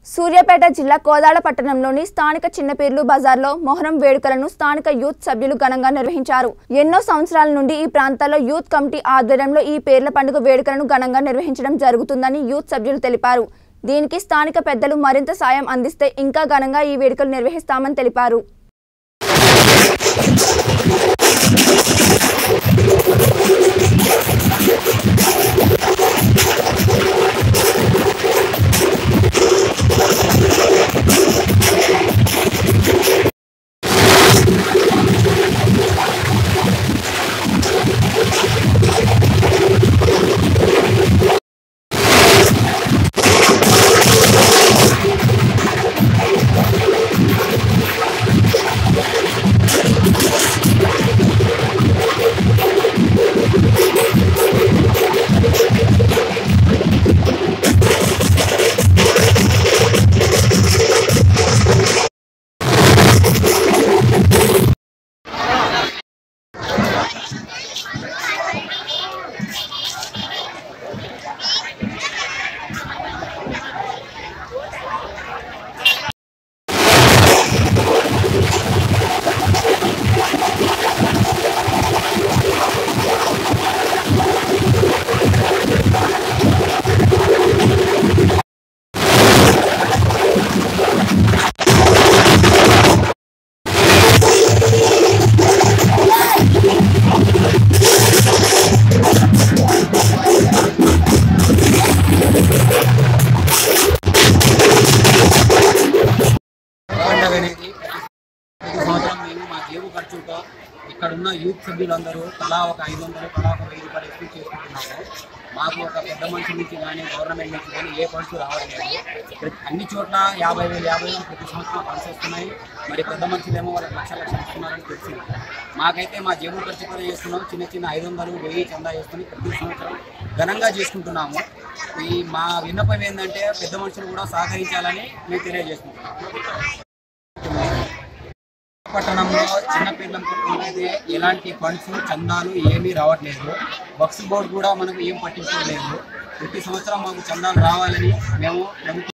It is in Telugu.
సూర్యాపేట జిల్లా కోదాడ పట్టణంలోని స్థానిక చిన్నపీర్లు బజార్లో మొహరం వేడుకలను స్థానిక యూత్ సభ్యులు ఘనంగా నిర్వహించారు ఎన్నో సంవత్సరాల నుండి ఈ ప్రాంతాల్లో యూత్ కమిటీ ఆధ్వర్యంలో ఈ పేర్ల పండుగ వేడుకలను ఘనంగా నిర్వహించడం జరుగుతుందని యూత్ సభ్యులు తెలిపారు దీనికి స్థానిక పెద్దలు మరింత సాయం అందిస్తే ఇంకా ఘనంగా ఈ వేడుకలు నిర్వహిస్తామని తెలిపారు పండుగ అనేది ప్రతి సంవత్సరం మేము మా జేబు ఖర్చుతో ఇక్కడ ఉన్న యూత్ సభ్యులందరూ తలా ఒక ఐదు వందలు తలా ఒక వెయ్యి రూపాయలు ఎక్కువ చేసుకుంటున్నాము మాకు ఒక పెద్ద మనిషి నుంచి కానీ గవర్నమెంట్ నుంచి కానీ ఏ ఫండ్స్ రావట్లేదు ప్రతి- అన్ని చోట్ల యాభై వేలు యాభై వేలు ప్రతి సంవత్సరం ఫండ్స్ వస్తున్నాయి మరి పెద్ద మనుషులేమో వాళ్ళకి లక్ష లక్షలు ఇస్తున్నారని తెలిసింది మాకైతే మా జేబు ఖర్చుతో చేస్తున్నాం చిన్న చిన్న ఐదు వందలు వెయ్యి చందా చేసుకుని ప్రతి సంవత్సరం ఘనంగా చేసుకుంటున్నాము ఈ మా విన్నపం ఏంటంటే పెద్ద మనుషులు కూడా సహకరించాలని మేము తెలియజేసుకుంటున్నాము పట్టణంలో చిన్న పిల్లలకి ఎలాంటి ఫండ్స్ చందాలు ఏమీ రావట్లేదు బక్స్ బోర్డు కూడా మనకు ఏం పట్టించుకోలేదు ప్రతి సంవత్సరం మాకు చందాలు రావాలని మేము ప్రభుత్వం